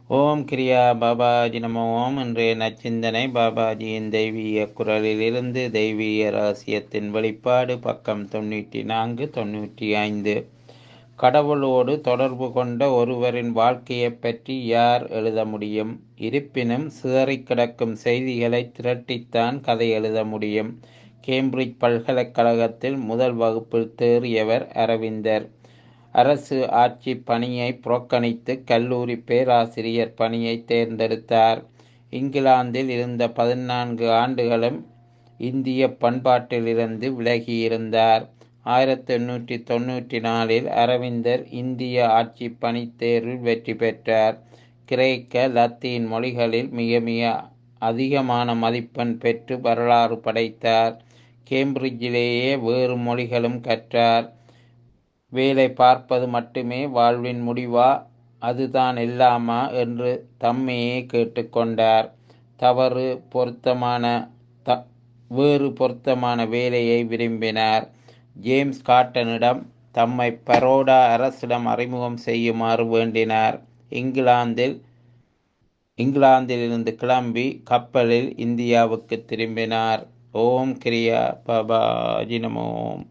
ஓம் கிரியா பாபாஜி நம ஓம் இன்றைய நச்சிந்தனை பாபாஜியின் தெய்வீக குரலிலிருந்து தெய்வீக ரகசியத்தின் வெளிப்பாடு பக்கம் தொண்ணூற்றி நான்கு தொண்ணூற்றி ஐந்து கடவுளோடு தொடர்பு கொண்ட ஒருவரின் வாழ்க்கையைப் பற்றி யார் எழுத முடியும் இருப்பினும் சிதறிக் கிடக்கும் செய்திகளை திரட்டித்தான் கதை எழுத முடியும் கேம்பிரிட்ஜ் பல்கலைக்கழகத்தில் முதல் வகுப்பில் தேறியவர் அரவிந்தர் அரசு ஆட்சி பணியை புறக்கணித்து கல்லூரி பேராசிரியர் பணியை தேர்ந்தெடுத்தார் இங்கிலாந்தில் இருந்த பதினான்கு ஆண்டுகளும் இந்திய பண்பாட்டிலிருந்து விலகியிருந்தார் ஆயிரத்தி எண்ணூற்றி தொண்ணூற்றி நாலில் அரவிந்தர் இந்திய ஆட்சி பணி தேர்வில் வெற்றி பெற்றார் கிரேக்க லத்தீன் மொழிகளில் மிக மிக அதிகமான மதிப்பெண் பெற்று வரலாறு படைத்தார் கேம்பிரிட்ஜிலேயே வேறு மொழிகளும் கற்றார் வேலை பார்ப்பது மட்டுமே வாழ்வின் முடிவா அதுதான் எல்லாமா என்று தம்மையே கேட்டுக்கொண்டார் தவறு பொருத்தமான த வேறு பொருத்தமான வேலையை விரும்பினார் ஜேம்ஸ் காட்டனிடம் தம்மை பரோடா அரசிடம் அறிமுகம் செய்யுமாறு வேண்டினார் இங்கிலாந்தில் இங்கிலாந்திலிருந்து கிளம்பி கப்பலில் இந்தியாவுக்கு திரும்பினார் ஓம் கிரியா பாபா ஜினமோம்